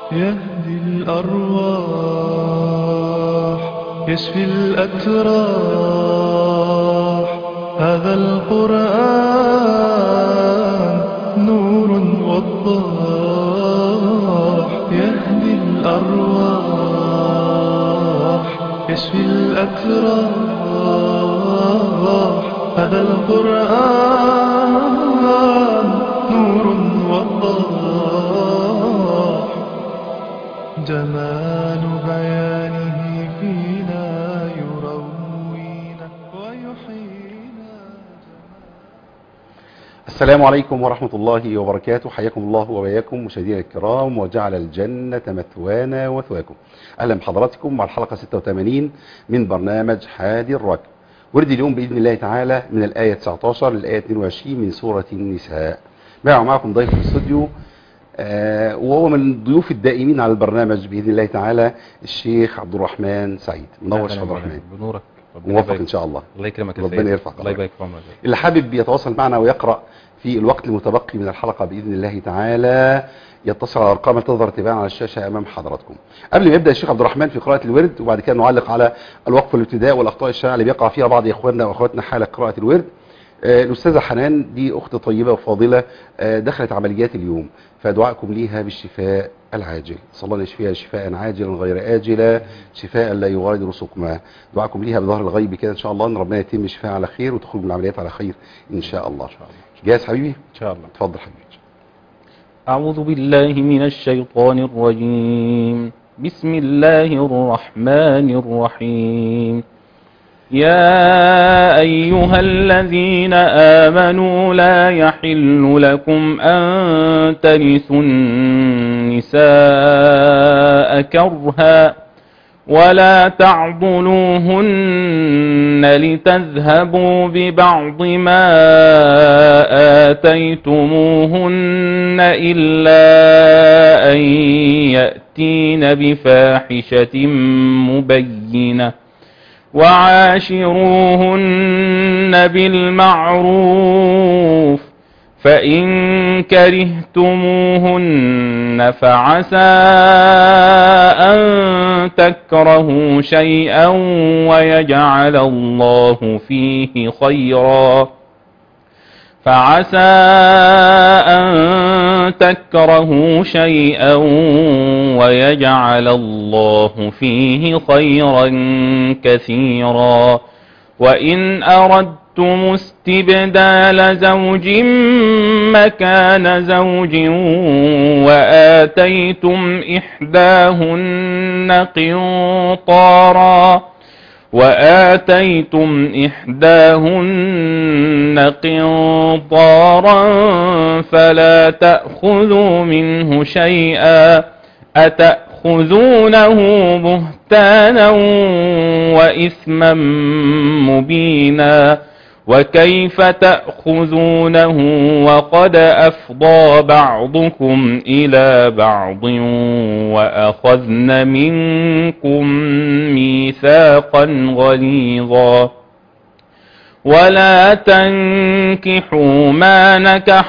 يهدي الأرواح يشفي الأتراح هذا القرآن نور وضاح يهدي الأرواح يشفي الأتراح هذا القرآن نور وضاح جمال بيانه فينا يروينا ويحيينا السلام عليكم ورحمة الله وبركاته حياكم الله وبياكم مشاهدينا الكرام وجعل الجنة مثوانا وثواكم أهلا بحضراتكم مع الحلقة 86 من برنامج حادي الركب ورد اليوم بإذن الله تعالى من الآية 19 للآية 22 من سورة النساء معه معكم ضيف في الاستوديو آه وهو من الضيوف الدائمين على البرنامج بإذن الله تعالى الشيخ عبد الرحمن سعيد منور شيخ عبد الرحمن بنورك ربنا موفق يبارك. إن شاء الله الله يكرمك يا ربنا سيدي. يرفع الله قدرك. يبارك في عمرك اللي حابب يتواصل معنا ويقرأ في الوقت المتبقي من الحلقة بإذن الله تعالى يتصل على الأرقام التي تظهر تباعا على الشاشة أمام حضراتكم قبل ما يبدأ الشيخ عبد الرحمن في قراءة الورد وبعد كده نعلق على الوقف الابتداء والأخطاء الشائعة اللي بيقع فيها بعض إخواننا وأخواتنا حال قراءة الورد آه، الأستاذة حنان دي أخت طيبة وفاضلة آه، دخلت عمليات اليوم فدعائكم ليها بالشفاء العاجل صلى الله يشفيها شفاء عاجلا غير آجلا شفاء لا يغادر سقما دعائكم ليها بظهر الغيب كده إن شاء الله أن ربنا يتم الشفاء على خير وتخرج من العمليات على خير إن شاء الله ان شاء الله جاهز حبيبي ان شاء الله اتفضل حبيبي أعوذ بالله من الشيطان الرجيم بسم الله الرحمن الرحيم يا أيها الذين آمنوا لا يحل لكم أن ترثوا النساء كرها ولا تعضلوهن لتذهبوا ببعض ما آتيتموهن إلا أن يأتين بفاحشة مبينة وعاشروهن بالمعروف فإن كرهتموهن فعسى أن تكرهوا شيئا ويجعل الله فيه خيرا فعسى أن تكرهوا شيئا ويجعل الله فيه خيرا كثيرا وإن أردتم استبدال زوج مكان زوج وآتيتم إحداهن قنطارا وآتيتم إحداهن قنطارا فلا تأخذوا منه شيئا أتأخذونه بهتانا وإثما مبينا وكيف تأخذونه وقد أفضى بعضكم إلى بعض وأخذن منكم ميثاقا غليظا ولا تنكحوا ما نكح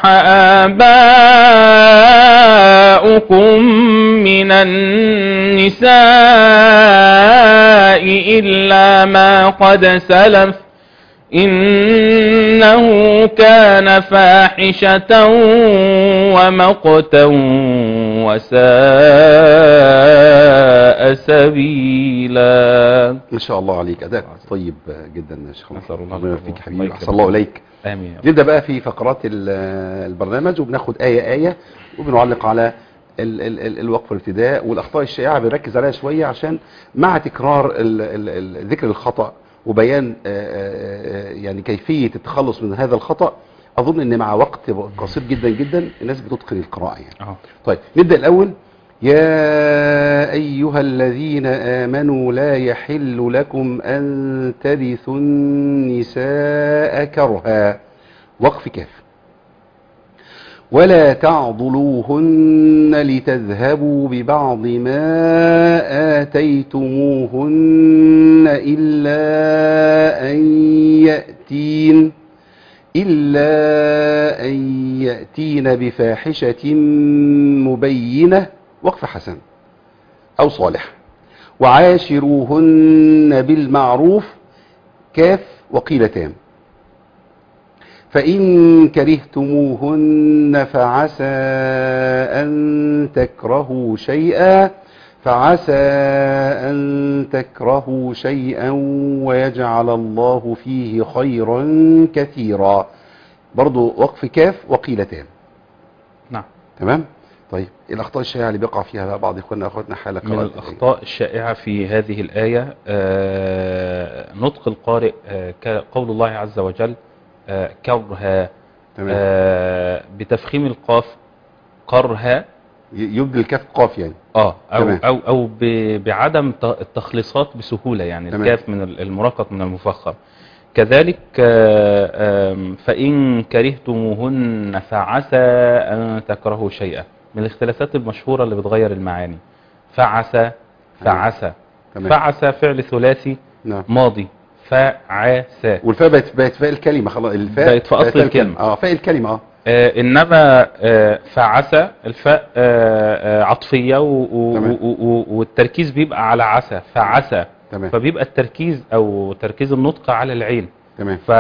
آباؤكم من النساء إلا ما قد سلف إنه كان فاحشة ومقتا وساء سبيلا إن شاء الله عليك أداء طيب جدا يا شيخ نسأل الله ربنا له. يوفقك الله حبيبي يكرمك. أحسن الله إليك آمين يا رب. نبدأ بقى في فقرات ال- البرنامج وبناخد آية آية وبنعلق على ال ال ال الوقف الابتداء والأخطاء الشائعة بنركز عليها شوية عشان مع تكرار ال ال ال ذكر الخطأ وبيان آه، آه، آه، يعني كيفية التخلص من هذا الخطأ أظن أن مع وقت قصير جدا جدا الناس بتتقن القراءة يعني أهو. طيب نبدأ الأول يا أيها الذين آمنوا لا يحل لكم أن ترثوا النساء كرها وقف كاف ولا تعضلوهن لتذهبوا ببعض ما آتيتموهن إلا أن يأتين إلا أن يأتين بفاحشة مبينة وقف حسن أو صالح وعاشروهن بالمعروف كاف وقيل تام فإن كرهتموهن فعسى أن تكرهوا شيئا فعسى أن تكرهوا شيئا ويجعل الله فيه خيرا كثيرا برضو وقف كاف وقيل تام نعم تمام طيب إيه الأخطاء الشائعة اللي بيقع فيها بقى بعض إخواننا أخواتنا حالة من قراءة الأخطاء الشائعة في هذه الآية آه، نطق القارئ آه، كقول الله عز وجل آه، كرها تمام آه، بتفخيم القاف كرها ي- يبدل الكاف قاف يعني اه او تمام. او او ب- بعدم ت- التخليصات بسهوله يعني تمام. الكاف من ال- المرقق من المفخم كذلك آه، آم، فان كرهتموهن فعسى ان تكرهوا شيئا من الاختلافات المشهوره اللي بتغير المعاني فعسى فعسى تمام فعسى فعل ثلاثي نعم ماضي فعسى والفاء بقت بقت فاء الكلمة خلاص الفاء بقت في أصل فاء الكلمة. اه فاء الكلمة اه آه انما آه فعسى الفاء آه آه عطفيه و- و- تمام. و- و- والتركيز بيبقى على عسى فعسى تمام فبيبقى التركيز او تركيز النطق على العين تمام ف...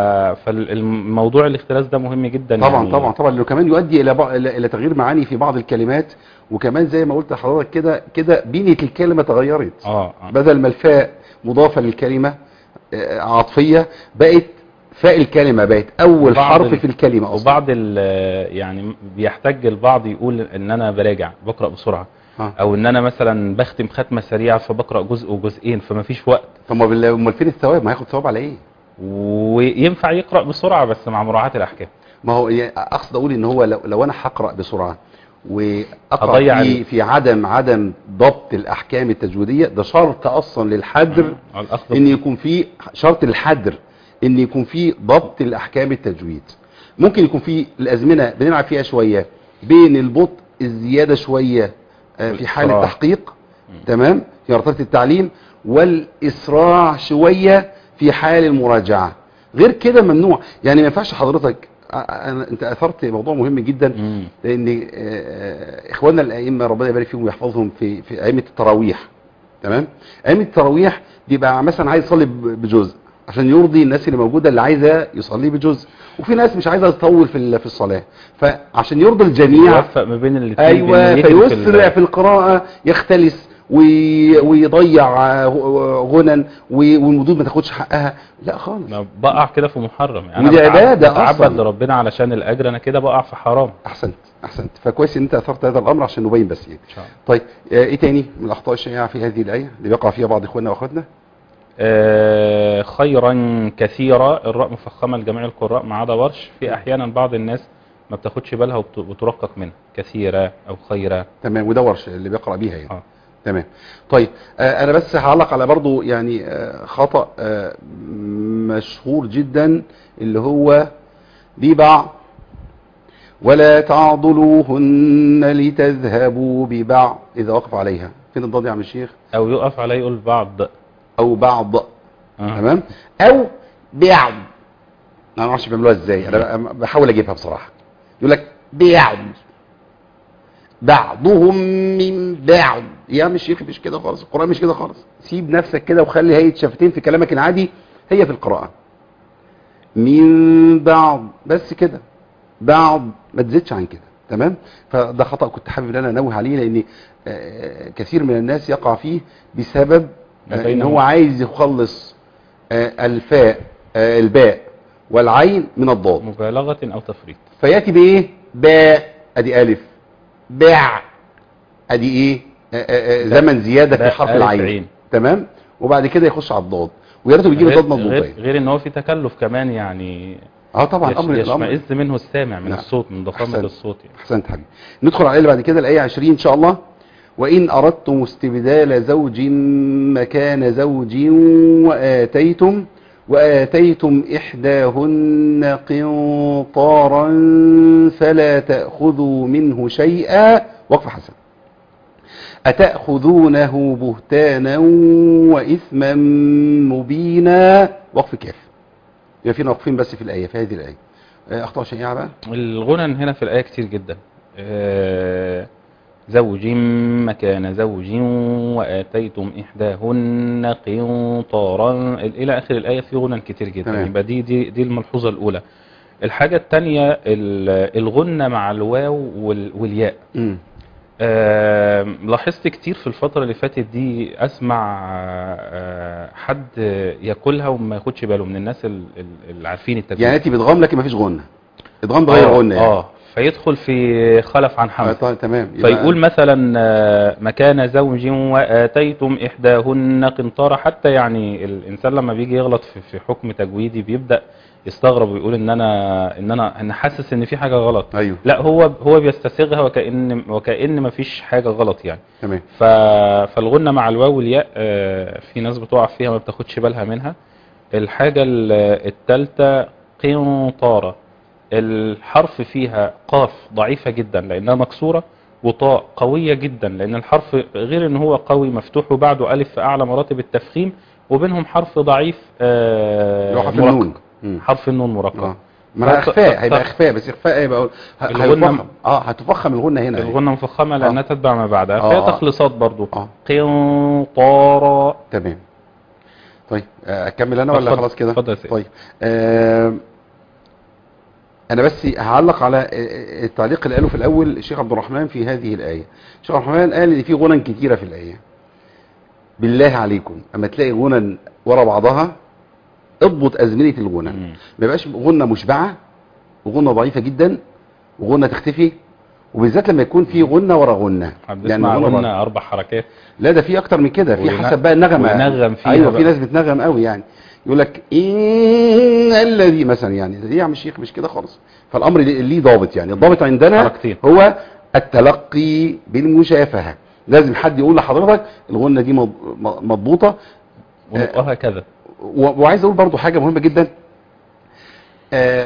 فالموضوع الاختلاس ده مهم جدا طبعا يعني طبعا طبعا لانه كمان يؤدي الى بعض الى إلى تغيير معاني في بعض الكلمات وكمان زي ما قلت لحضرتك كده كده بنية الكلمة تغيرت اه آه. بدل ما الفاء مضافة للكلمة آه، عاطفية بقت فاء الكلمة بقت اول بعض حرف ال- في الكلمة اصلا وبعض ال... يعني بيحتاج البعض يقول ان انا براجع بقرا بسرعه آه. او ان انا مثلا بختم ختمه سريعه فبقرا جزء وجزئين فما فيش وقت طب ما بال- امال فين الثواب ما هياخد ثواب على ايه وينفع يقرا بسرعه بس مع مراعاه الاحكام ما هو يعني اقصد اقول ان هو لو, لو انا هقرا بسرعه واقرا هضيع في, ال- في عدم عدم ضبط الاحكام التجويديه ده شرط اصلا للحدر على الاخذ ان يكون في شرط للحدر ان يكون في ضبط الاحكام التجويد ممكن يكون في الازمنه بنلعب فيها شويه بين البطء الزياده شويه آه، في حال والإسراع. التحقيق تمام في مرتبه التعليم والاسراع شويه في حال المراجعه غير كده ممنوع يعني ما ينفعش حضرتك آه، أنا انت اثرت موضوع مهم جدا مم. لان آه، اخواننا الائمه ربنا يبارك فيهم ويحفظهم في في ائمه التراويح تمام ائمه التراويح بيبقى مثلا عايز يصلي ب- بجزء عشان يرضي الناس اللي موجوده اللي عايزه يصلي بجزء وفي ناس مش عايزه تطول في ال- في الصلاه فعشان يرضي الجميع يوفق ما بين الاثنين ايوه فيسرع في القراءه يختلس وي- ويضيع آه، غنن و- والمدود ما تاخدش حقها لا خالص ما بقع كده في محرم يعني ودي أنا بتع- عبادة بتعبد أصلاً. لربنا علشان الاجر انا كده بقع في حرام احسنت احسنت فكويس ان انت اثرت هذا الامر عشان نبين بس يعني ان شاء الله طيب آه، ايه تاني من الاخطاء الشائعه في هذه الايه اللي بيقع فيها بعض اخواننا واخواتنا آه خيرا كثيرا الراء مفخمه لجميع القراء ما عدا ورش في احيانا بعض الناس ما بتاخدش بالها وبت- وبترقق منها كثيرا او خيرا تمام وده ورش اللي بيقرا بيها يعني اه تمام طيب آه انا بس هعلق على برضو يعني آه خطا آه مشهور جدا اللي هو ببع ولا تعضلوهن لتذهبوا ببع اذا وقف عليها فين الضاد يا عم الشيخ او يقف عليه يقول بعض او بعض آه. تمام او بعض انا ما اعرفش بيعملوها ازاي انا بحاول اجيبها بصراحه يقول لك بعض بعضهم من بعض يا مش شيخ مش كده خالص القران مش كده خالص سيب نفسك كده وخلي هيئه شفتين في كلامك العادي هي في القراءه من بعض بس كده بعض ما تزيدش عن كده تمام فده خطا كنت حابب ان انا انوه عليه لان آه، كثير من الناس يقع فيه بسبب ما آه، ان بينهم. هو عايز يخلص آه، الفاء آه، الباء والعين من الضاد مبالغه او تفريط فياتي بايه باء ادي الف باع ادي ايه آه، آه، آه، زمن زياده في باء حرف ألف العين عين. تمام وبعد كده يخش على الضاد ويا ريته بيجيب غير, الضاد غير, مضبوطين غير ان هو في تكلف كمان يعني اه طبعا يش- الامر الامر يشمئز منه السامع من نعم. الصوت من ضخامه أحسنت. الصوت يعني. احسنت حبيبي ندخل على اللي بعد كده الايه 20 ان شاء الله وان اردتم استبدال زوج مكان زوج واتيتم واتيتم احداهن قنطارا فلا تاخذوا منه شيئا وقف حسن اتاخذونه بهتانا واثما مبينا وقف كاف يبقى فينا واقفين بس في الايه في هذه الايه آه، اخطاء شائعه بقى الغنن هنا في الآية كتير جدا آه، زوج مكان زوج وآتيتم إحداهن قنطارا إلى آخر الآية في غنى كتير جدا تمام. يبقى دي, دي, دي الملحوظة الأولى الحاجة التانية ال- الغنة مع الواو وال- والياء مم. آم، لاحظت كتير في الفترة اللي فاتت دي اسمع آه، حد ياكلها وما ياخدش باله من الناس ال- ال- اللي عارفين التجويد يعني انت بتغام لكن مفيش غنة ادغام بغير آه، غنة يعني اه فيدخل في خلف عن آه، حمد طيب تمام يبقى- فيقول مثلا آه، مكان زوج واتيتم احداهن قنطارا حتى يعني الانسان لما بيجي يغلط في في حكم تجويدي بيبدا يستغرب ويقول ان انا ان انا انا حاسس ان في حاجه غلط ايوه لا هو هو بيستسيغها وكأن وكأن مفيش حاجة غلط يعني تمام ف... فالغنة مع الواو والياء آه، في ناس بتقع فيها ما بتاخدش بالها منها الحاجة ال- التالتة قنطارة الحرف فيها قاف ضعيفة جدا لأنها مكسورة وطاء قوية جدا لأن الحرف غير ان هو قوي مفتوح وبعده ألف في أعلى مراتب التفخيم وبينهم حرف ضعيف آه، اللي هو حرف مرقق. النون مم. حرف النون مرقق اه ما انا ط- اخفاء ط- هيبقى ط- اخفاء بس اخفاء هيبقى ه- الغنة- هيفخم اه هتفخم الغنة هنا الغنة مفخمة لأنها آه. تتبع ما بعدها آه، فيها آه. تخليصات برضو اه قنطارا تمام طيب آه، اكمل انا ولا اتفضل، خلاص كده اتفضل يا سيدي. طيب آه انا بس هعلق على آه، التعليق اللي قاله في الاول الشيخ عبد الرحمن في هذه الايه الشيخ عبد الرحمن قال ان في غنى كتيره في الايه بالله عليكم اما تلاقي غنى ورا بعضها اضبط ازمنه الغنى مم. ما يبقاش غنى مشبعه وغنى ضعيفه جدا وغنى تختفي وبالذات لما يكون في غنى ورا غنى هنسمع غنى غنى ورا- أربع حركات لا ده في اكتر من كده في وين- حسب بقى النغمه وينغم فيها ايوه بقى. في ناس بتنغم قوي يعني يقول لك ان الذي مثلا يعني ايه يا عم الشيخ مش كده خالص فالامر ليه ليه ضابط يعني الضابط عندنا حركتين. هو التلقي بالمشافهه لازم حد يقول لحضرتك الغنه دي مض- م- مضبوطه ونطقها كذا و- وعايز اقول برضو حاجه مهمه جدا آه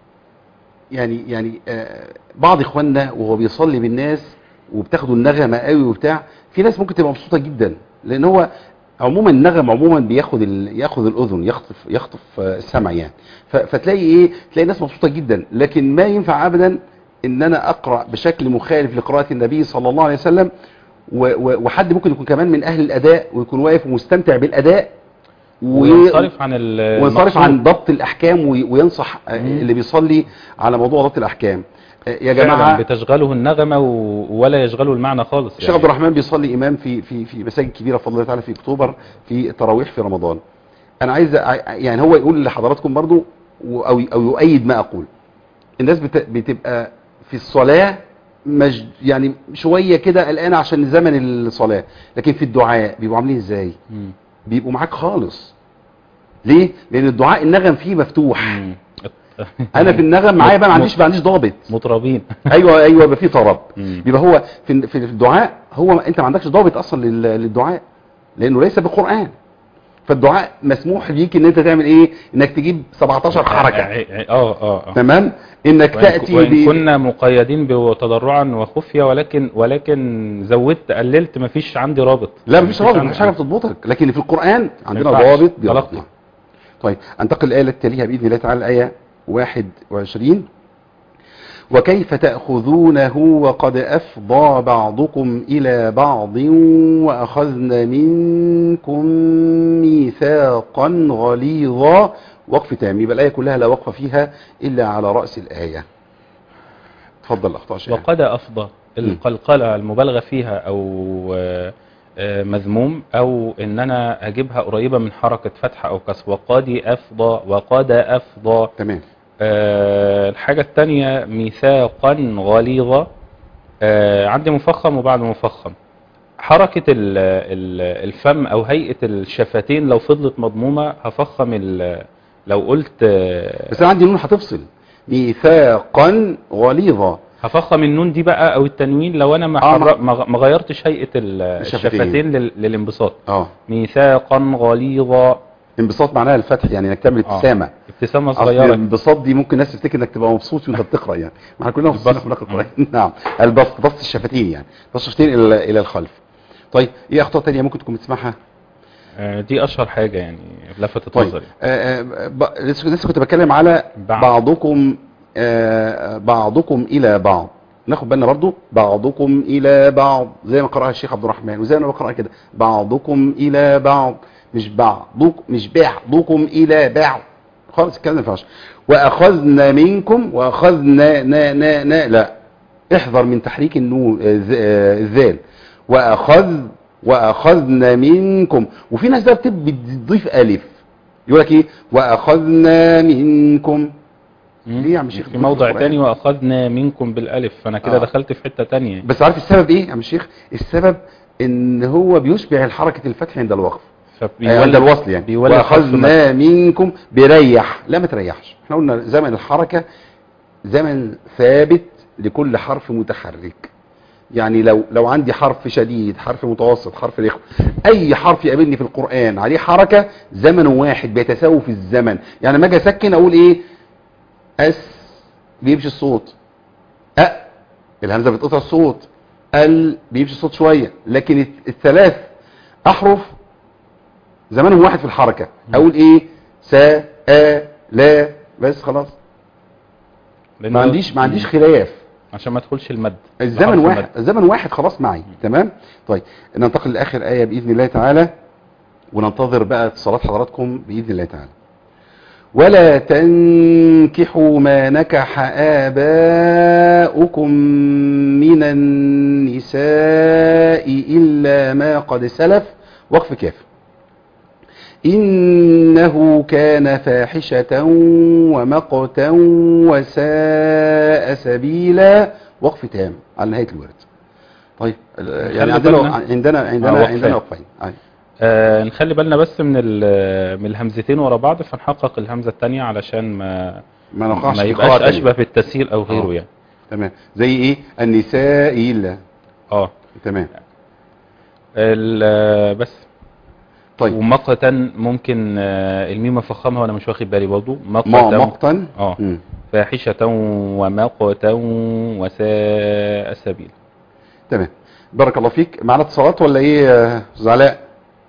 يعني يعني آه بعض اخواننا وهو بيصلي بالناس وبتاخدوا النغمه قوي وبتاع في ناس ممكن تبقى مبسوطه جدا لان هو عموما النغم عموما بياخد ال... ياخد الاذن يخطف يخطف آه، السمع يعني ف... فتلاقي ايه تلاقي ناس مبسوطه جدا لكن ما ينفع ابدا ان انا اقرا بشكل مخالف لقراءه النبي صلى الله عليه وسلم و... و... وحد ممكن يكون كمان من اهل الاداء ويكون واقف ومستمتع بالاداء و... وينصرف عن ال- وينصرف المقصود. عن ضبط الاحكام وي- وينصح آه، مم. اللي بيصلي على موضوع ضبط الاحكام آه، يا فعلا جماعه بتشغله النغمة و... ولا يشغله المعنى خالص الشيخ عبد الرحمن بيصلي امام في في في مساجد كبيره بفضل الله تعالى في اكتوبر في التراويح في رمضان انا عايز أ- يعني هو يقول لحضراتكم برضو و- او او يؤيد ما اقول الناس بت- بتبقى في الصلاه مج يعني شويه كده قلقانه عشان زمن الصلاه لكن في الدعاء بيبقوا عاملين ازاي مم. بيبقوا معاك خالص ليه لان الدعاء النغم فيه مفتوح مم. انا في النغم معايا بقى ما عنديش ما عنديش ضابط مطربين ايوه ايوه يبقى في طرب مم. بيبقى هو في في الدعاء هو انت ما عندكش ضابط اصلا لل- للدعاء لانه ليس بالقران فالدعاء مسموح ليك ان انت تعمل ايه انك تجيب 17 حركه اه اه اه تمام انك وإن- تاتي وإن ب- كنا مقيدين بتضرعا وخفية ولكن ولكن زودت قللت مفيش عندي رابط لا مفيش رابط عندي- مفيش حاجه بتضبطك لكن في القران عندنا ينفعش. ضابط تلقي. بيضبطنا طيب انتقل الايه التي تليها باذن الله تعالى الايه 21 وكيف تأخذونه وقد أفضى بعضكم إلى بعض وأخذن منكم ميثاقا غليظا وقف تام يبقى الآية كلها لا وقف فيها إلا على رأس الآية تفضل أخطاء شيء وقد أفضى القلقلة المبالغة فيها أو آه، آه، مذموم أو إن أنا أجيبها قريبة من حركة فتح أو كسر وقد أفضى وقد أفضى تمام آه، الحاجة التانية ميثاقا غليظا آه، عندي مفخم وبعد مفخم حركة ال- ال- الفم أو هيئة الشفتين لو فضلت مضمومة هفخم ال- لو قلت آه، بس أنا عندي نون هتفصل ميثاقا غليظا هفخم النون دي بقى او التنوين لو انا ما, آه، ما- حر... ما ما غيرتش هيئه ال- الشفتين. الشفتين لل... للانبساط اه ميثاقا غليظا انبساط معناها الفتح يعني انك تعمل آه. ابتسامه ابتسامه اصل صغيره الانبساط دي ممكن الناس تفتكر انك تبقى مبسوط وانت بتقرا يعني ما احنا كلنا مبسوطين في القران نعم البسط بسط الشفتين يعني بسط الشفتين الى الى الخلف طيب ايه اخطاء تانية ممكن تكون بتسمعها آه، دي اشهر حاجه يعني لفتت طيب نظري آه، آه، ب- لسه لسه كنت بتكلم على بعض. بعضكم آه، بعضكم الى بعض ناخد بالنا برضو بعضكم الى بعض زي ما قرأها الشيخ عبد الرحمن وزي ما انا بقرأ كده بعضكم الى بعض مش بعضكم مش بعضكم الى بعض خالص الكلام ما ينفعش واخذنا منكم واخذنا نا نا نا لا احذر من تحريك النون آه، ذ- آه، الذال واخذ واخذنا منكم وفي ناس بقى بتب- بتضيف الف يقول لك ايه واخذنا منكم مم. ليه يا عم الشيخ في موضع القرآن؟ تاني واخذنا منكم بالالف فانا كده آه. دخلت في حتة تانية بس عارف السبب ايه يا عم الشيخ السبب ان هو بيشبع حركه الفتح عند الوقف آه، عند الوصل يعني بيولد حرف مد. واخذنا منكم بريح لا ما تريحش احنا قلنا زمن الحركه زمن ثابت لكل حرف متحرك يعني لو لو عندي حرف شديد حرف متوسط حرف رخم اي حرف يقابلني في القران عليه حركه زمن واحد بيتساوي في الزمن يعني لما اجي اسكن اقول ايه اس بيمشي الصوت أ الهمزه بتقطع الصوت ال بيمشي الصوت شويه لكن الت- الثلاث احرف زمانهم واحد في الحركه اقول ايه سا ا لا بس خلاص لأن ما هو- عنديش ما عنديش خلاف عشان ما ادخلش المد الزمن بحرف واحد المد. الزمن واحد خلاص معي تمام طيب ننتقل لاخر ايه باذن الله تعالى وننتظر بقى اتصالات حضراتكم باذن الله تعالى ولا تنكحوا ما نكح آباؤكم من النساء إلا ما قد سلف وقف كاف إنه كان فاحشة ومقتا وساء سبيلا وقف تام على نهاية الورد طيب يعني خلي عندنا بالنا. عندنا عندنا آه، وقفين. عندنا وقفين أيوة. آه نخلي بالنا بس من ال- من الهمزتين ورا بعض فنحقق الهمزة التانية علشان ما ما نقعش ما في يبقاش قراءة اشبه بالتسهيل او آه. غيره يعني تمام زي ايه النساء إلا اه تمام ال- بس طيب ومقتا ممكن آه، الميم افخمها وانا مش واخد بالي برضه ما مقتا مقتا اه مم. فاحشة ومقتا وساء سبيل تمام بارك الله فيك معنا اتصالات ولا ايه يا استاذ علاء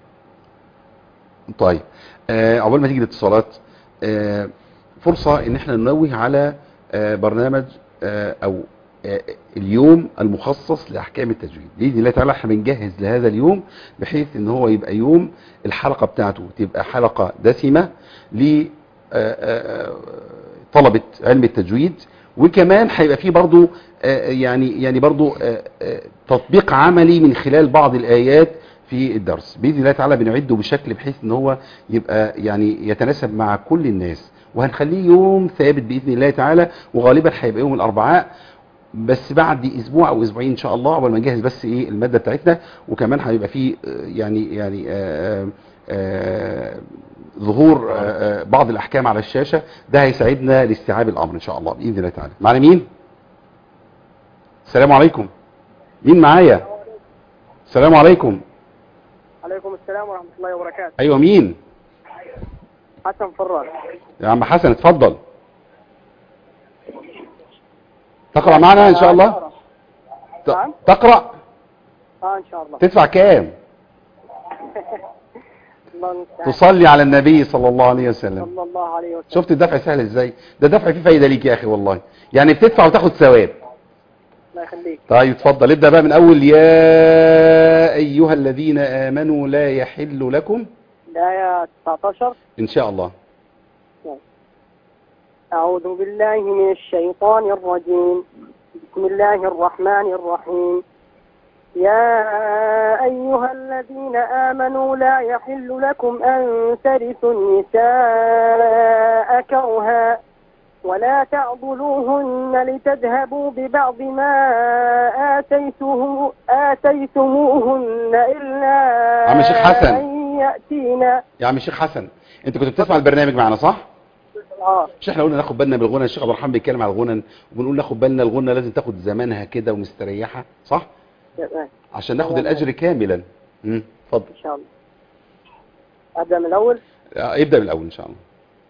طيب آه، عقبال ما تيجي الاتصالات آه، فرصة ان احنا ننوه على آه، برنامج آه، او آه، اليوم المخصص لاحكام التجويد باذن الله تعالى احنا بنجهز لهذا اليوم بحيث ان هو يبقى يوم الحلقة بتاعته تبقى حلقة دسمة ل آه، آه، طلبة علم التجويد وكمان هيبقى فيه برضو آه، يعني يعني برضو آه، آه، تطبيق عملي من خلال بعض الآيات في الدرس بإذن الله تعالى بنعده بشكل بحيث ان هو يبقى يعني يتناسب مع كل الناس وهنخليه يوم ثابت بإذن الله تعالى وغالبا هيبقى يوم الأربعاء بس بعد اسبوع او اسبوعين ان شاء الله قبل ما نجهز بس ايه الماده بتاعتنا وكمان هيبقى فيه آه، يعني يعني آه، آه، ظهور آه، آه، بعض الاحكام على الشاشه ده هيساعدنا لاستيعاب الامر ان شاء الله باذن الله تعالى معنا مين السلام عليكم مين معايا السلام عليكم عليكم السلام ورحمة الله وبركاته ايوه مين حسن فراس يا عم حسن اتفضل تقرا معنا ان شاء الله ت- نعم. تقرا اه ان شاء الله تدفع كام الله المستعان تصلي على النبي صلى الله عليه وسلم صلى الله عليه وسلم شفت الدفع سهل ازاي ده دفع فيه فايده ليك يا اخي والله يعني بتدفع وتاخد ثواب الله يخليك طيب اتفضل ابدا بقى من اول يا ايها الذين امنوا لا يحل لكم الآية 19 ان شاء الله أعوذ بالله من الشيطان الرجيم بسم الله الرحمن الرحيم يا أيها الذين آمنوا لا يحل لكم أن ترثوا النساء كرها ولا تعضلوهن لتذهبوا ببعض ما آتيته آتيتموهن إلا عم الشيخ حسن. أن يأتينا يا عم الشيخ حسن انت كنت بتسمع البرنامج معنا صح آه مش احنا قلنا ناخد بالنا بالغنى الشيخ عبد الرحمن بيتكلم على الغنى وبنقول ناخد بالنا الغنى لازم تاخد زمانها كده ومستريحه صح تمام. عشان ناخد الاجر كاملا امم اتفضل إن شاء الله أبدأ من الأول آه، ابدا بالاول ان شاء الله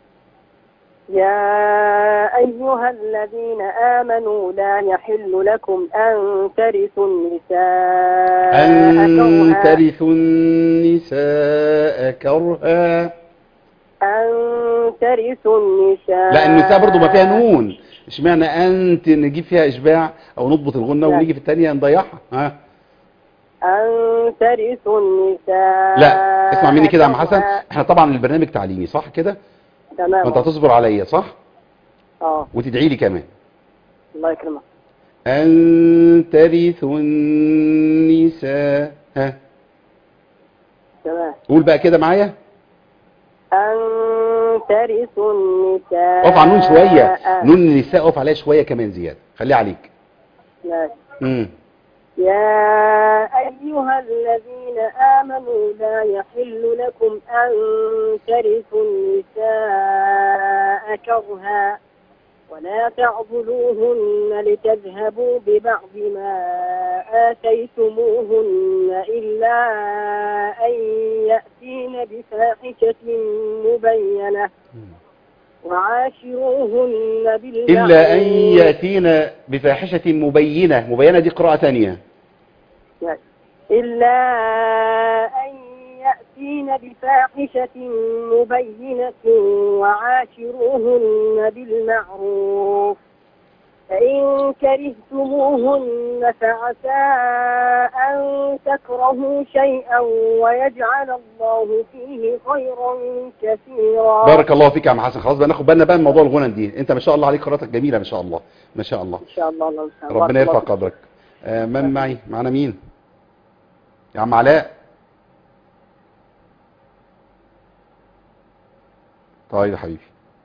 يا أيها الذين آمنوا لا يحل لكم أن ترثوا النساء أن كرها ترثوا النساء كرها أن ترثوا النساء لا النساء برضو ما فيها نون اشمعنى انت نجيب فيها اشباع او نضبط الغنه لا. ونيجي في الثانيه نضيعها ها أن ترثوا النساء لا اسمع مني كده يا عم حسن كرها. احنا طبعا البرنامج تعليمي صح كده تمام فانت هتصبر عليا صح اه وتدعي لي كمان الله يكرمك ان ترثوا النساء ها تمام قول بقى كده معايا أن ترثوا النساء اقف على النون شويه نون النساء اقف عليها شويه كمان زياده خليها عليك ماشي. امم يا أيها الذين آمنوا لا يحل لكم أن ترثوا النساء كرها ولا تعضلوهن لتذهبوا ببعض ما آتيتموهن إلا أن يأتين بفاحشة مبينة وعاشروهن بالمعروف الا ان ياتينا بفاحشه مبينه مبينه دي قراءه ثانيه إلا أن يأتين بفاحشة مبينة وعاشروهن بالمعروف فإن كرهتموهن فعسى أن تكرهوا شيئا ويجعل الله فيه خيرا كثيرا بارك الله فيك يا عم حسن خلاص بقى ناخد بالنا بقى من موضوع الغنى دي انت ما شاء الله عليك قراءتك جميله ما شاء الله ما شاء الله إن شاء الله الله يسلمك. ربنا يرفع قدرك آه من معي معنا مين يا عم علاء طيب يا حبيبي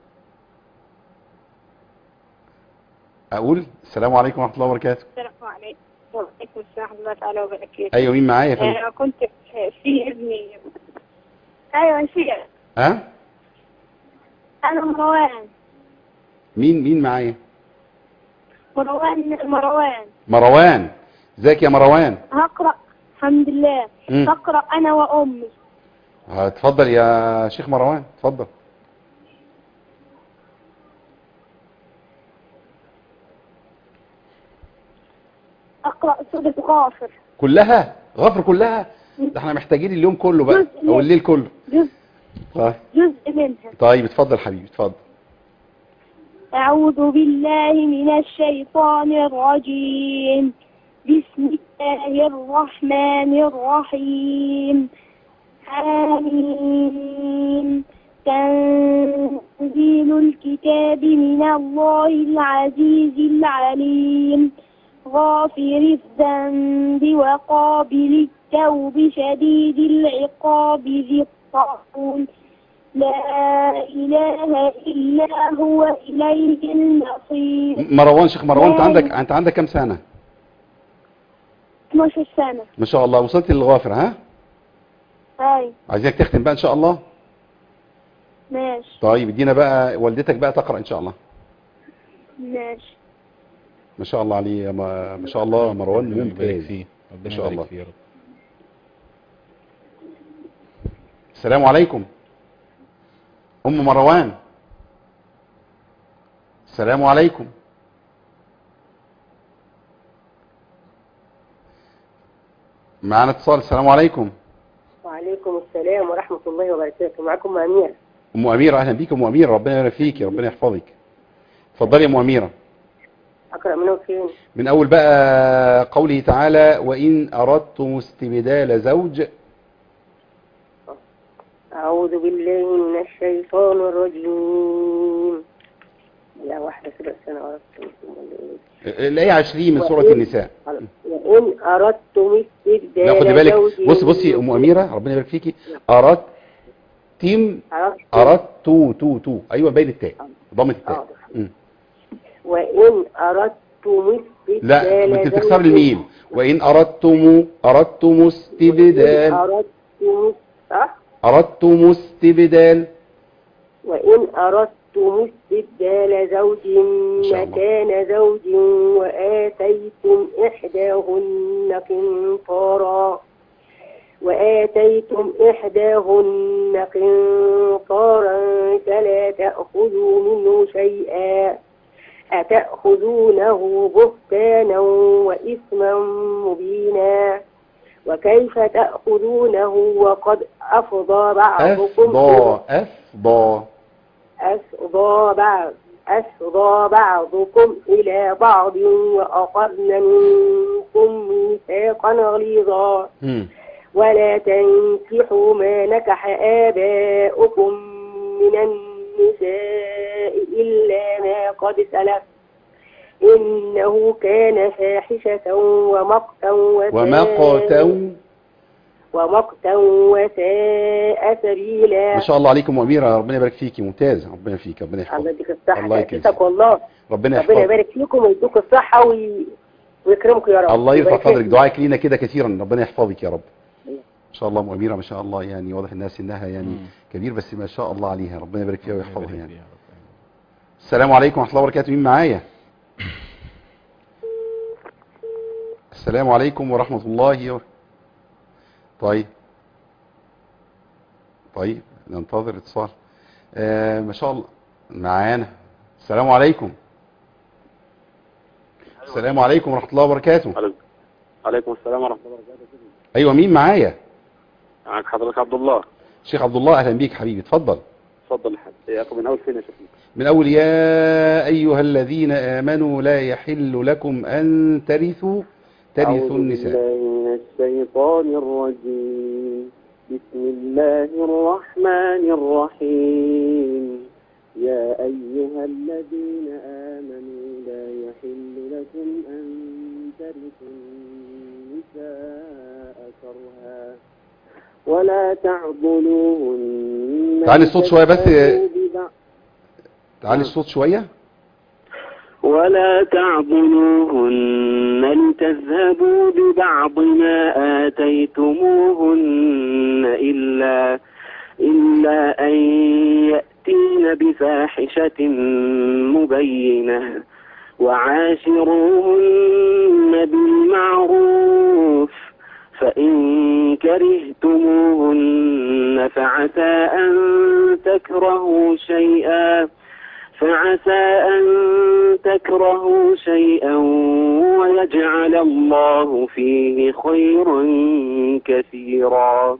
اقول السلام عليكم ورحمه الله وبركاته السلام عليكم وعليكم السلام ورحمة الله تعالى وبركاته ايوه مين معايا يا فندم أنا كنت في ابني أيوة في ها أنا مروان مين مين معايا مروان مروان مروان ازيك يا مروان هقرأ الحمد لله مم. هقرأ أنا وأمي اتفضل يا شيخ مروان اتفضل أقرأ سورة غافر كلها غفر كلها ده احنا محتاجين اليوم كله بقى او الليل كله جزء طيب جزء منها طيب اتفضل حبيبي اتفضل أعوذ بالله من الشيطان الرجيم بسم الله الرحمن الرحيم حميم تنزيل الكتاب من الله العزيز العليم غافر الذنب وقابل التوب شديد العقاب ذي الطول لا إله إلا هو إليه المصير مروان شيخ مروان انت عندك انت عندك كام سنه 12 سنة ما شاء الله وصلت للغافر ها هاي عايزينك تختم بقى ان شاء الله ماشي طيب ادينا بقى والدتك بقى تقرا ان شاء الله ماشي ما شاء الله عليه يا ما ما شاء الله مروان ربنا يبارك ممتاز فيه ربنا ما شاء يبارك الله. فيه يا رب السلام عليكم ام مروان السلام عليكم معانا اتصال السلام عليكم وعليكم السلام ورحمة الله وبركاته معكم أمير ام اميره اهلا بيك ام اميره ربنا يبارك فيكي ربنا يحفظك اتفضلي يا ام اميره أقرأ منه فين من اول بقى قوله تعالى وان اردتم استبدال زوج أعوذ بالله من الشيطان الرجيم لا واحدة كده سنة أردتم الايه 20 من سوره النساء وإن أردتم استبدال لا خدي بالك زوج بص بصي ام اميره ربنا يبارك فيكي اردتم أردتم اردت تو تو تو ايوه باين التاء ضمت التاء آه. مم. وإن أردتم استبدال لا انت بتكسر زوج- الميم وان اردتم اردتم وإن استبدال أردتم صح اردتم استبدال وإن أردتم استبدال زوج شاء الله. مكان زوج وآتيتم إحداهن قنطارا وآتيتم إحداهن قنطارا فلا تأخذوا منه شيئا أتأخذونه بهتانا وإثما مبينا وكيف تأخذونه وقد أفضى بعضكم افضى افضى أفضى بعض أسرى بعضكم إلى بعض وأخذن منكم ميثاقا غليظا مم. ولا تنكحوا ما نكح آباؤكم من النساء إلا ما قد سلف إنه كان فاحشة ومقتا وساء ومقتا ومقتا وساء سبيلا ما شاء الله عليكم أميرة ربنا يبارك فيكي ممتاز ربنا فيك ربنا الله يحفظك يديك الصحة الله الله يكرمك. والله ربنا ربنا يحفظك يبارك فيكم ويدوك الصحة وي... ويكرمكم يا رب الله يرفع ويبارك قدرك فيكم. دعائك لينا كده كثيرا ربنا يحفظك يا رب ما شاء الله ام اميره ما شاء الله يعني واضح انها سنها يعني مم. كبير بس ما شاء الله عليها ربنا يبارك فيها ويحفظها يبارك يعني فيها يا رب. السلام عليكم ورحمه الله وبركاته مين معايا السلام عليكم ورحمه الله وبركاته طيب طيب ننتظر اتصال آه ما شاء الله معانا السلام عليكم السلام عليكم ورحمه الله وبركاته عليكم عليكم السلام ورحمة الله وبركاته ايوه مين معايا معك حضرتك عبد الله شيخ عبد الله اهلا بيك حبيبي اتفضل اتفضل يا حبيبي اياكم من اول فين يا شيخ من أول يا أيها الذين آمنوا لا يحل لكم أن ترثوا ترثوا النساء من الشيطان الرجيم بسم الله الرحمن الرحيم يا أيها الذين آمنوا لا يحل لكم أن ترثوا النساء كرها ولا تعضلوهن تعالي الصوت شوية بس. لتذهبوا ببعض- تعالي الصوت شوية ولا تعضلوهن لتذهبوا ببعض ما آتيتموهن إلا إلا أن يأتين بفاحشة مبينة وعاشروهن بالمعروف فإن كرهتموهن فعسى أن تكرهوا شيئا فعسى أن تكرهوا شيئا ويجعل الله فيه خيرا كثيرا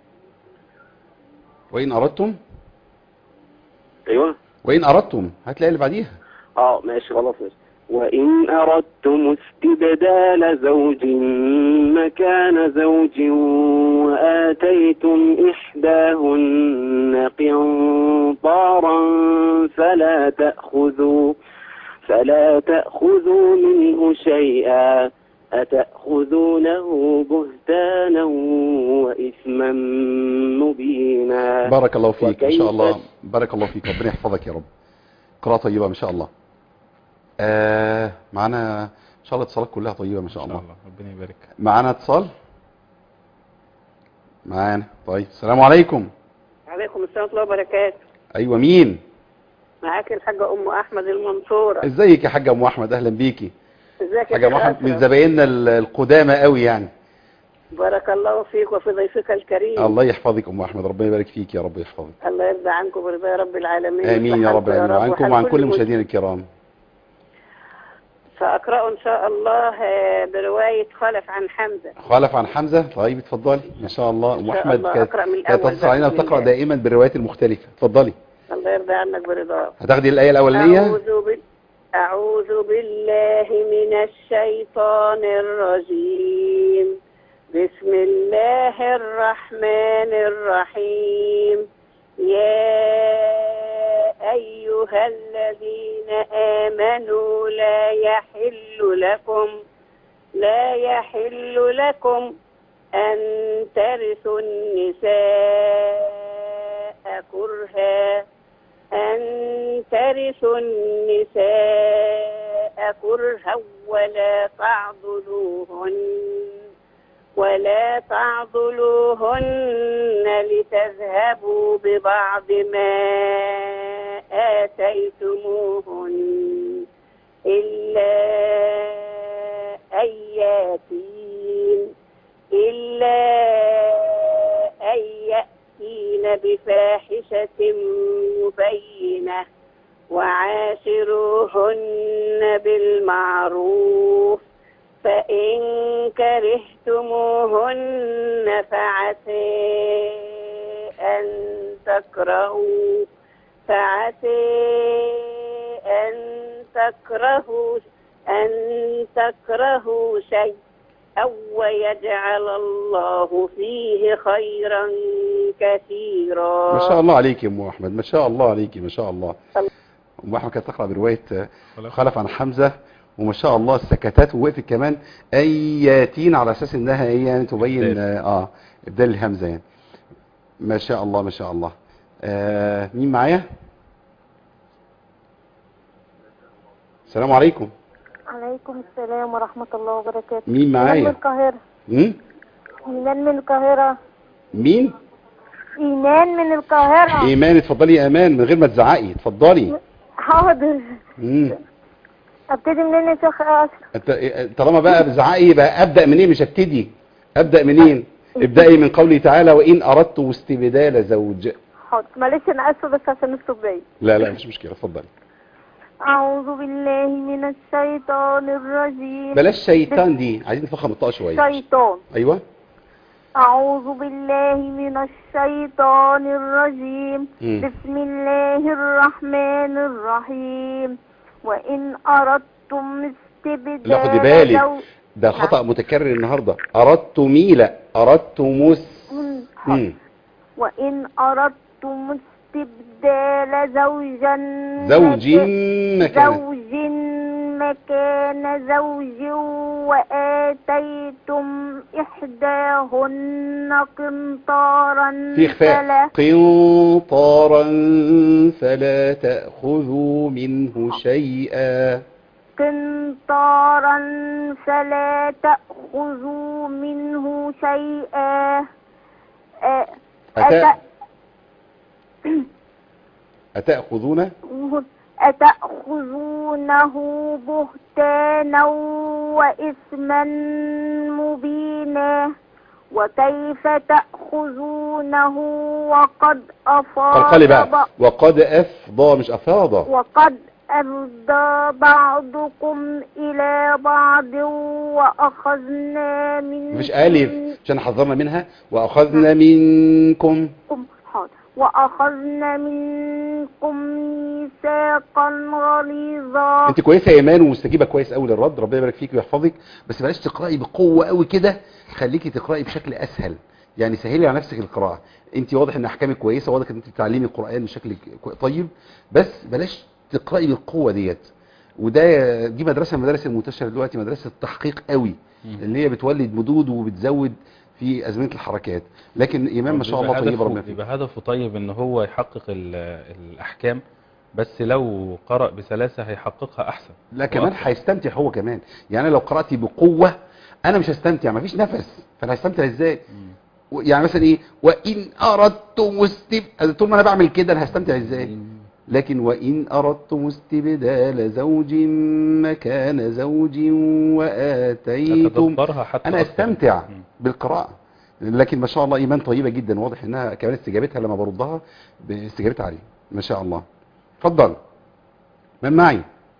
وإن أردتم أيوة وإن أردتم هتلاقي اللي بعديها اه ماشي خلاص ماشي وإن أردتم استبدال زوج مكان زوج وآتيتم إحداهن قنطارا فلا تأخذوا فلا تأخذوا منه شيئا أتأخذونه بهتانا وإثما مبينا بارك الله فيك ما شاء وكيف- الله بارك الله فيك ربنا يحفظك يا رب قراءة طيبة ما شاء الله آه معانا إن شاء الله اتصالات كلها طيبة ما شاء ان شاء الله الله ربنا يبارك معانا اتصال معانا طيب السلام عليكم عليكم السلام ورحمة الله وبركاته أيوة مين معاك الحاجة أم أحمد المنصورة ازيك يا حاجة أم أحمد أهلا بيكي ازيك يا حاجة أم شيخ أحمد من أشرف؟ زبايننا ال- القدامى قوي يعني بارك الله فيك وفي ضيفك الكريم الله يحفظك أم أحمد ربنا يبارك فيك يا رب يحفظك الله يرضى عنكم ورضا يا رب العالمين آمين يا رب وحالكم آمين وعنكم وعن كل وحال المشاهدين الكرام سأقرأ إن شاء الله آه، برواية خلف عن حمزة خالف عن حمزة طيب اتفضلي ما شاء الله إن أم شاء أحمد الله كانت أقرأ من كانت الأول تتصل علينا بإذن وتقرأ الله. دائما بالروايات المختلفة اتفضلي الله يرضى عنك برضاه هتاخدي الآية الأولانية أعوذ, بال... أعوذ بالله من الشيطان الرجيم بسم الله الرحمن الرحيم يا أيها الذين آمنوا لا يحل لكم لا يحل لكم أن ترثوا النساء كرها أن ترثوا النساء كرها ولا تعضلوهن ولا تعضلوهن لتذهبوا ببعض ما آتيتموهن إلا أن ياتين إلا أن يأتين بفاحشة مبينة وعاشروهن بالمعروف فإن كرهتموهن فعسى أن تكرهوا فعسى أن تكرهوا أن تكرهوا شيء أو ويجعل الله فيه خيرا كثيرا ما شاء الله عليك يا ام احمد ما شاء الله عليك ما شاء الله ام احمد كانت تقرا بروايه آه، خلف عن حمزه وما شاء الله السكتات ووقفت كمان اياتين على اساس انها ايه يعني تبين إبدال. اه آه، ابدال الهمزه يعني ما شاء الله ما شاء الله آه مين معايا السلام عليكم عليكم السلام ورحمة الله وبركاته مين إيمان من معايا القاهرة مم؟ إيمان من القاهرة مين إيمان من القاهرة ايمان اتفضلي يا امان من غير ما تزعقي اتفضلي حاضر مم. ابتدي منين يا شيخ أشرف أنت- طالما بقى بزعقي يبقى ابدا منين مش ابتدي ابدا منين ابدأي من قوله تعالى وإن أردت استبدال زوج حاضر معلش أنا آسفة بس عشان الصبية لا لا مش مشكلة اتفضلي أعوذ بالله من الشيطان الرجيم بلاش شيطان دي عايزين نفخم الطاقة شوية شيطان أيوة أعوذ بالله من الشيطان الرجيم مم. بسم الله الرحمن الرحيم وإن أردتم استبدال لا خدي بالك زوج- ده خطأ متكرر النهاردة أردت ميلة أردت مس مم. حاضر. مم. وإن أردتم استبدال زوجا زوج مكان- مكان زوج مكان زوج وآتيتم إحداهن قنطارا في إخفاء فلا قنطارا فلا تأخذوا منه شيئا قنطارا فلا تأخذوا منه شيئا أ- أتا... أت- أتأخذون أتأخذونه بهتانا وإثما مبينا وكيف تأخذونه وقد أفاض قلقلي بقى ب- وقد أفضى مش أفاض وقد أفضى بعضكم إلى بعض وأخذنا منكم مفيش ألف عشان حذرنا منها وأخذنا منكم منكم حاضر وأخذنا منكم ميثاقا غليظا انت كويسه يا ايمان ومستجيبه كويس قوي للرد ربنا يبارك فيك ويحفظك بس بلاش تقراي بقوه قوي كده خليكي تقراي بشكل اسهل يعني سهلي على نفسك القراءه انت واضح ان احكامك كويسه واضح ان انت بتتعلمي القران بشكل كو- طيب بس بلاش تقراي بالقوه ديت وده دي مدرسه من المدارس المنتشره دلوقتي مدرسه التحقيق قوي اللي هي بتولد مدود وبتزود في ازمنه الحركات لكن ايمان ما شاء الله بيبقى طيب هدفه- ربنا فيك بيبقى هدفه طيب ان هو يحقق ال- الاحكام بس لو قرأ بسلاسة هيحققها احسن لا كمان وأكثر. هيستمتع هو كمان يعني لو قرأتي بقوة انا مش هستمتع مفيش نفس فانا هستمتع ازاي و- يعني مثلا ايه وان اردتم استب طول ما انا بعمل كده انا هستمتع ازاي لكن وان اردتم استبدال زوج مكان زوج واتيتم تتدبرها حتى انا أكثر. استمتع مم. بالقراءة لكن ما شاء الله ايمان طيبة جدا واضح انها كمان استجابتها لما بردها استجابتها عالية ما شاء الله اتفضل من معي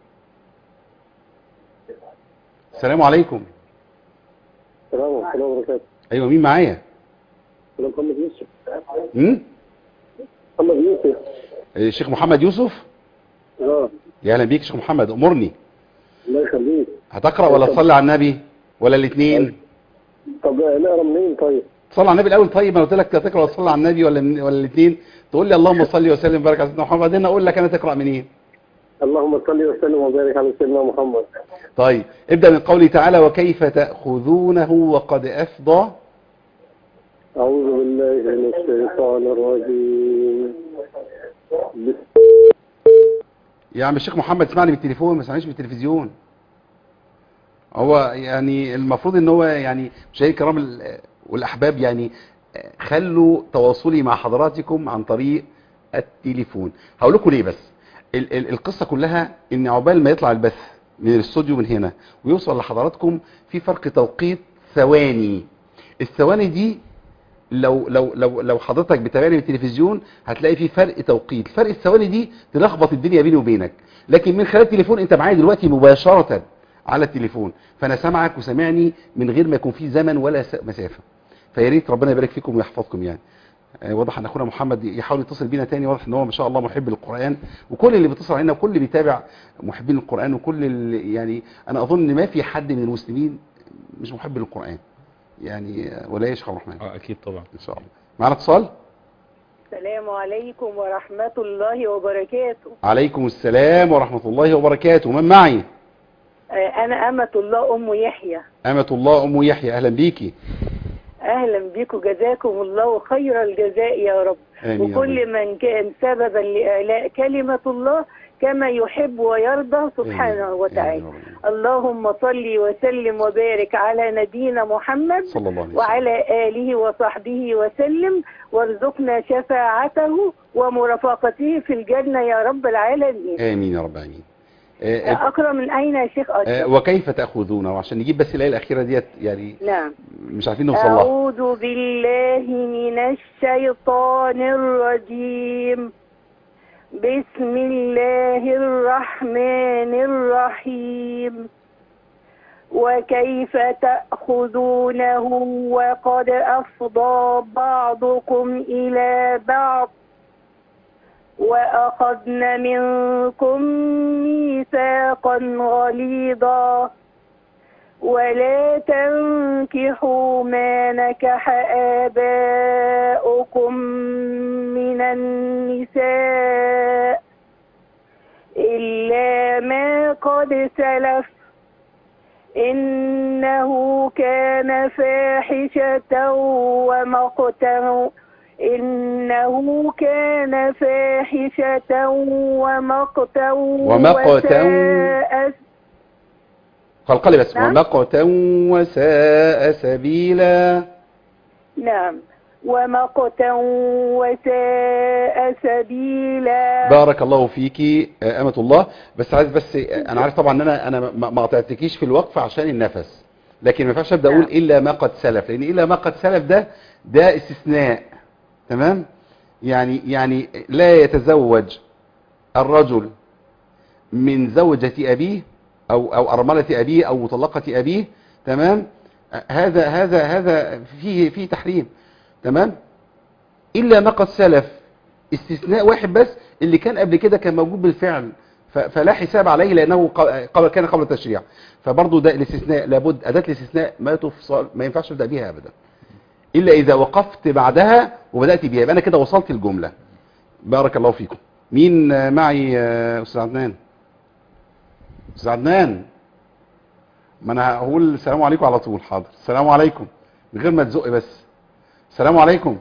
السلام عليكم السلام ورحمة الله وبركاته ايوه مين معايا أنا محمد يوسف امم محمد يوسف الشيخ محمد يوسف اه يا اهلا بيك يا شيخ محمد امرني الله يخليك هتقرا ولا تصلي على النبي ولا الاثنين طب نقرا منين طيب؟ تصلي على النبي الاول طيب انا قلت لك تقرا ولا تصلي على النبي ولا من ولا الاثنين تقول لي اللهم صل وسلم وبارك على سيدنا محمد بعدين اقول لك انا تقرا منين اللهم صل وسلم وبارك على سيدنا محمد طيب ابدا من قوله تعالى وكيف تاخذونه وقد افضى أعوذ بالله من الشيطان الرجيم بسم يا عم الشيخ محمد اسمعني بالتليفون ما تسمعنيش بالتلفزيون هو يعني المفروض ان هو يعني مشاهدي الكرام ال- والاحباب يعني خلوا تواصلي مع حضراتكم عن طريق التليفون هقول لكم ليه بس ال ال القصه كلها ان عقبال ما يطلع البث من الاستوديو من هنا ويوصل لحضراتكم في فرق توقيت ثواني الثواني دي لو لو لو لو حضرتك بتابعني بالتلفزيون هتلاقي في فرق توقيت فرق الثواني دي تلخبط الدنيا بيني وبينك لكن من خلال التليفون انت معايا دلوقتي مباشرة على التليفون فانا سامعك وسامعني من غير ما يكون في زمن ولا س- مسافة فيا ريت ربنا يبارك فيكم ويحفظكم يعني آه، واضح ان اخونا محمد يحاول يتصل بينا تاني واضح ان هو ما شاء الله محب للقران وكل اللي بيتصل علينا وكل اللي بيتابع محبين القران وكل اللي يعني انا اظن ان ما في حد من المسلمين مش محب للقران يعني آه، ولا يا شيخ عبد الرحمن اه اكيد طبعا ان شاء الله معنا اتصال السلام عليكم ورحمة الله وبركاته عليكم السلام ورحمه الله وبركاته من معي آه، أنا أمة الله أم يحيى امه الله ام يحيى اهلا بيكي أهلا بكم جزاكم الله خير الجزاء يا رب آمين يا وكل من كان سببا لإعلاء كلمة الله كما يحب ويرضى سبحانه آمين. وتعالى آمين يا رب. اللهم صل وسلم وبارك على نبينا محمد صلى الله عليه وسلم وعلى آله وصحبه وسلم وارزقنا شفاعته ومرافقته في الجنة يا رب العالمين امين يا رب امين آه، آه، أقرأ من أين يا شيخ آه، أشرف وكيف تاخذونه عشان نجيب بس الايه الاخيره ديت يعني نعم مش عارفين نوصل لها أعوذ بالله من الشيطان الرجيم بسم الله الرحمن الرحيم وكيف تأخذونه وقد أفضى بعضكم إلى بعض وأخذن منكم ميثاقا غليظا ولا تنكحوا ما نكح آباؤكم من النساء إلا ما قد سلف إنه كان فاحشة ومقتا إنه كان فاحشة ومقتا ومقتا وساء قلقلي بس نعم. ومقتا وساء سبيلا نعم ومقتا وساء سبيلا بارك الله فيكي آه، أمة الله بس عايز بس آه، أنا عارف طبعا إن أنا أنا ما ما قطعتكيش في الوقف عشان النفس لكن ما ينفعش أبدأ أقول نعم. إلا ما قد سلف لأن إلا ما قد سلف ده ده استثناء تمام يعني يعني لا يتزوج الرجل من زوجة أبيه أو أو أرملة أبيه أو مطلقة أبيه تمام آه، هذا هذا هذا فيه فيه تحريم تمام إلا ما قد سلف استثناء واحد بس اللي كان قبل كده كان موجود بالفعل ف- فلا حساب عليه لأنه ق- قبل كان قبل التشريع فبرضه ده الاستثناء لابد أداة الاستثناء ما تفصل ما ينفعش تبدأ بيها أبدا إلا إذا وقفت بعدها وبدأت بيها يبقى أنا كده وصلت الجملة بارك الله فيكم مين آه، معي آه، أستاذ عدنان أستاذ عدنان ما أنا هقول السلام عليكم على طول حاضر السلام عليكم من غير ما تزق بس السلام عليكم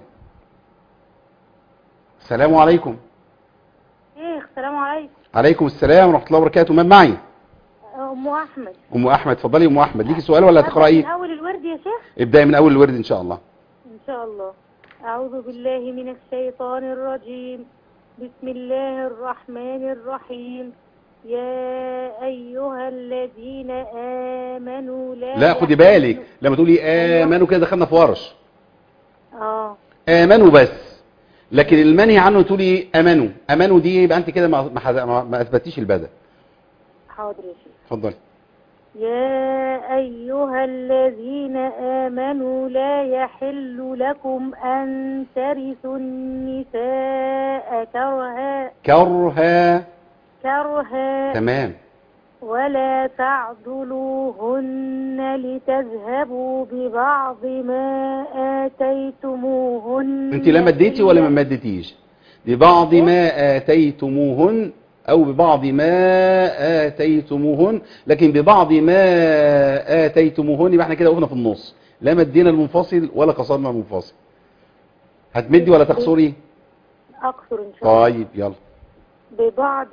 السلام عليكم شيخ السلام عليكم عليكم السلام ورحمة الله وبركاته من معي ام احمد أم أحمد اتفضلي يا أم أحمد ليكي سؤال ولا أبدأ تقرأي من اول الورد يا شيخ ابدأي من أول الورد إن شاء الله ان شاء الله اعوذ بالله من الشيطان الرجيم بسم الله الرحمن الرحيم يا ايها الذين امنوا لا لا خدي يحل- بالك لما تقولي آمنوا كده دخلنا في ورش اه آمنوا بس لكن المنهي عنه تقولي آمنوا آمنوا دي يبقى أنت كده ما ما, حد- ما, ما أثبتيش البدء حاضر يا شيخ اتفضلي يا أيها الذين آمنوا لا يحل لكم أن ترثوا النساء كرها كرها كرها تمام ولا تعضلوهن لتذهبوا ببعض ما آتيتموهن أنت لا مديتي ولا ما إلا- مديتيش ببعض ما آتيتموهن أو ببعض ما آتيتموهن لكن ببعض ما آتيتموهن يبقى احنا كده وقفنا في النص لا مدينا المنفصل ولا قصرنا المنفصل هتمدي ولا تقصري أقصر إن شاء الله طيب يلا ببعض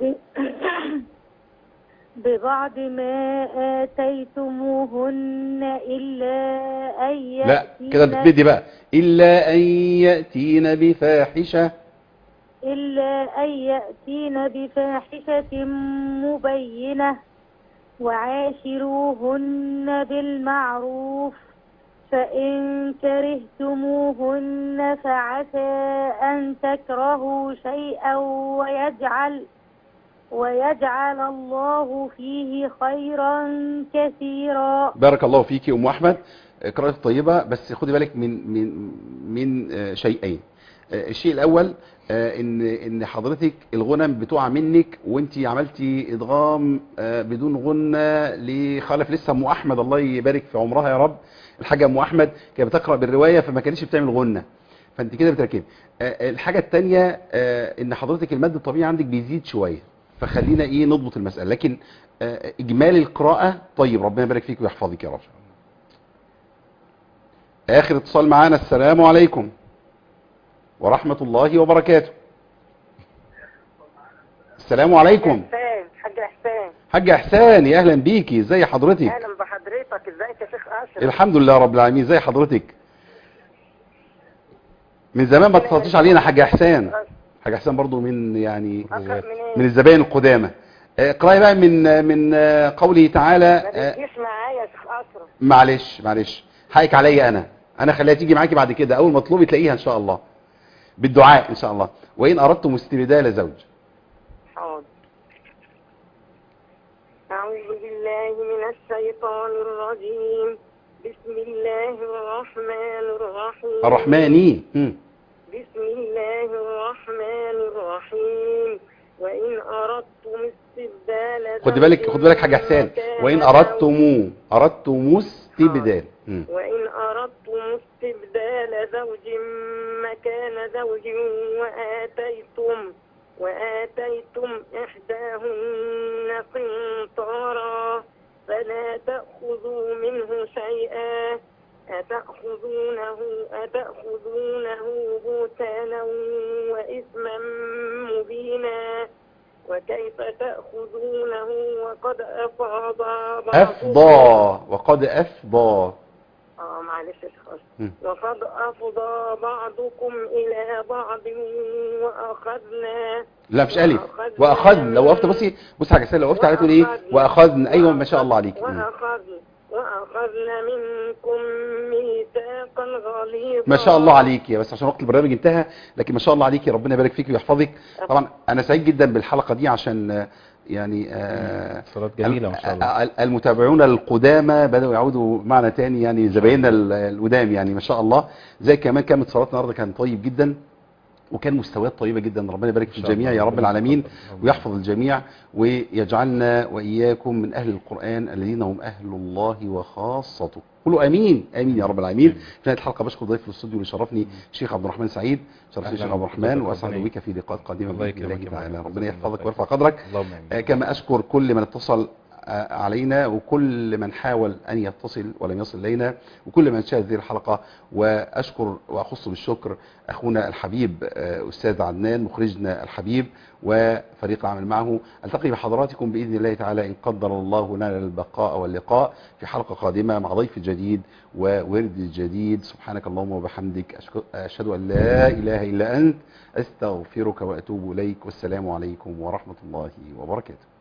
ببعض ما آتيتموهن إلا أن لا كده يأتين- بتبدي بقى إلا أن يأتين بفاحشة إلا أن يأتين بفاحشة مبينة وعاشروهن بالمعروف فإن كرهتموهن فعسى أن تكرهوا شيئا ويجعل ويجعل الله فيه خيرا كثيرا بارك الله فيك يا أم أحمد قراءة طيبة بس خدي بالك من من من آه، شيئين آه، الشيء الاول آه، ان ان حضرتك الغنم بتقع منك وانت عملتي ادغام آه، بدون غنه لخلف لسه ام احمد الله يبارك في عمرها يا رب الحاجه ام احمد كانت بتقرا بالروايه فما كانتش بتعمل غنه فانت كده بتركبي آه، الحاجه الثانيه ان حضرتك المد الطبيعي عندك بيزيد شويه فخلينا ايه نضبط المساله لكن آه، اجمالي القراءه طيب ربنا يبارك فيك ويحفظك يا رب اخر اتصال معانا السلام عليكم ورحمه الله وبركاته السلام عليكم حسان حاج حسان حاج احسان يا اهلا بيكي ازي حضرتك اهلا بحضرتك ازيك يا شيخ اشرف الحمد لله رب العالمين ازي حضرتك من زمان ما اتصلتيش علينا حاج احسان حاج احسان برضو من يعني أقرأ منين؟ من الزبائن القدامى آه، اقراي بقى من من آه، قوله تعالى ما آه، بتجيش معايا يا شيخ اشرف معلش معلش حقك عليا انا انا خليها تيجي معاكي بعد كده اول مطلوب تلاقيها ان شاء الله بالدعاء ان شاء الله وان اردتم استبدال زوج حاضر أعوذ بالله من الشيطان الرجيم بسم الله الرحمن الرحيم الرحماني مم. بسم الله الرحمن الرحيم وإن أردتم استبدال خد بالك زوج خد بالك حاجه حسان مكان وان زوج- اردتم اردتم استبدال مم. وإن أردتم استبدال زوج مكان زوج وآتيتم وآتيتم إحداهن قنطارا فلا تأخذوا منه شيئا أتأخذونه أتأخذونه بهتانا وإثما مبينا وكيف تأخذونه وقد أفاض بعضكم افضى وقد افضى اه معلش يا شيخ أشرف. مم. وقد أفضى بعضكم إلى بعض وأخذنا لا مش الف وأخذنا واخذن لو وقفت من- بصي بصي حاجه حسان لو وقفت على تقول ايه واخذن ايوه ما شاء الله عليك مم. وأخذنا وأخذنا منكم ميثاقا غليظا ما شاء الله عليك يا بس عشان وقت البرنامج انتهى لكن ما شاء الله عليك ربنا يبارك فيك ويحفظك طبعا انا سعيد جدا بالحلقه دي عشان آه، يعني آه، صلاة جميلة ما شاء الله ال- ال- المتابعون القدامى بدأوا يعودوا معنا تاني يعني زبايننا ال- القدام يعني ما شاء الله زي كمان كانت صلاة النهارده كان طيب جدا وكان مستويات طيبة جدا ربنا يبارك في إن شاء الجميع الله. يا رب ربنا العالمين يتقبل. ويحفظ الجميع ويجعلنا وإياكم من أهل القرآن الذين هم أهل الله وخاصته قولوا امين امين يا رب العالمين آمين. في نهايه الحلقه بشكر ضيف الاستوديو اللي شرفني الشيخ عبد الرحمن سعيد شرفتني أهلاً الشيخ عبد الرحمن بحضرتك. واسعد ربنا بك في لقاءات قادمه الله باذن الله يكرمك يا تعالى محمد. ربنا الله يحفظك يبارك. ويرفع قدرك اللهم آه، امين كما أشكر كل من اتصل آه، علينا وكل من حاول أن يتصل ولم يصل إلينا وكل من شاهد هذه الحلقة وأشكر وأخص بالشكر أخونا الحبيب آه، أستاذ عدنان مخرجنا الحبيب وفريق العمل معه ألتقي بحضراتكم بإذن الله تعالى إن قدر الله لنا البقاء واللقاء في حلقة قادمة مع ضيف جديد وورد جديد سبحانك اللهم وبحمدك أشك- أشهد أن لا إله إلا أنت أستغفرك وأتوب إليك والسلام عليكم ورحمة الله وبركاته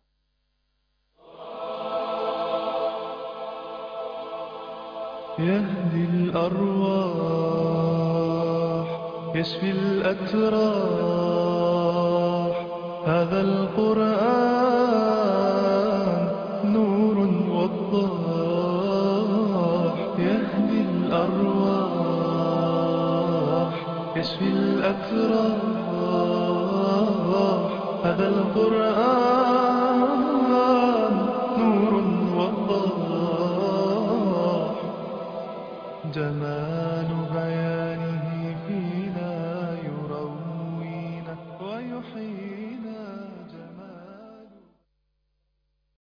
يهدي الأرواح يشفي الأتراح هذا القرآن نور وضاح يهدي الأرواح يشفي الأتراح هذا القرآن